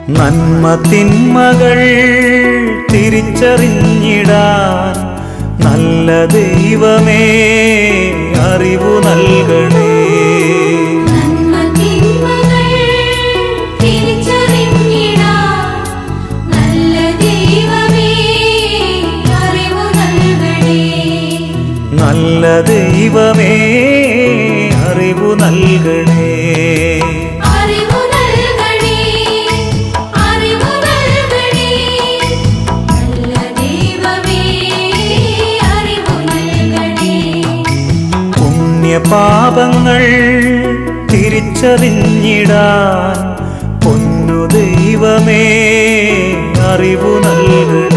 നന്മ തിന്മകൾ തിരിച്ചറിഞ്ഞിടാൻ നല്ല ദൈവമേ അറിവു നൽകണേ നന്മ തിന്മകൾ തിരിച്ചറിഞ്ഞിടാൻ നല്ല ദൈവമേ അറിവു നൽകണേ നല്ല ദൈവമേ അറിവു നൽകണേ അറിവു നൽകണേ അറിവു നൽകണേ നല്ല ദൈവമേ അറിവു നൽകണേ പുണ്യപാപങ്ങൾ തിരിച്ചറിഞ്ഞിടാൻ പൊന്നു ദൈവമേ അറിവു നൽകണേ